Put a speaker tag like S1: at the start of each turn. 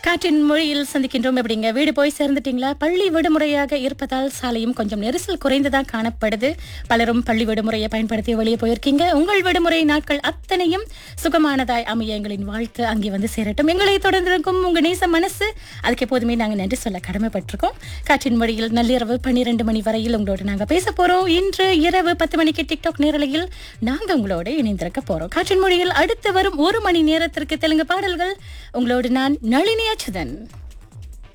S1: காற்றின் மொழியில் சந்திக்கின்றோம் எப்படிங்க வீடு போய் சேர்ந்துட்டீங்களா பள்ளி விடுமுறையாக இருப்பதால் சாலையும் கொஞ்சம் நெரிசல் குறைந்துதான் காணப்படுது பலரும் பள்ளி விடுமுறையை பயன்படுத்தி வெளியே போயிருக்கீங்க உங்கள் விடுமுறை நாட்கள் அத்தனையும் சுகமானதாய் அமைய எங்களின் வாழ்த்து அங்கே வந்து சேரட்டும் எங்களை தொடர்ந்திருக்கும் உங்க நேச மனசு அதுக்கு எப்போதுமே நாங்க நன்றி சொல்ல கடமைப்பட்டிருக்கோம் காற்றின் மொழியில் நள்ளிரவு பன்னிரண்டு மணி வரையில் உங்களோட நாங்க பேச போறோம் இன்று இரவு பத்து மணிக்கு டிக்டாக் நேரலையில் நாங்க உங்களோட இணைந்திருக்க போறோம் காற்றின் மொழியில் அடுத்து வரும் ஒரு மணி நேரத்திற்கு தெலுங்கு பாடல்கள் உங்களோடு நான் நளினி அச்சுதன்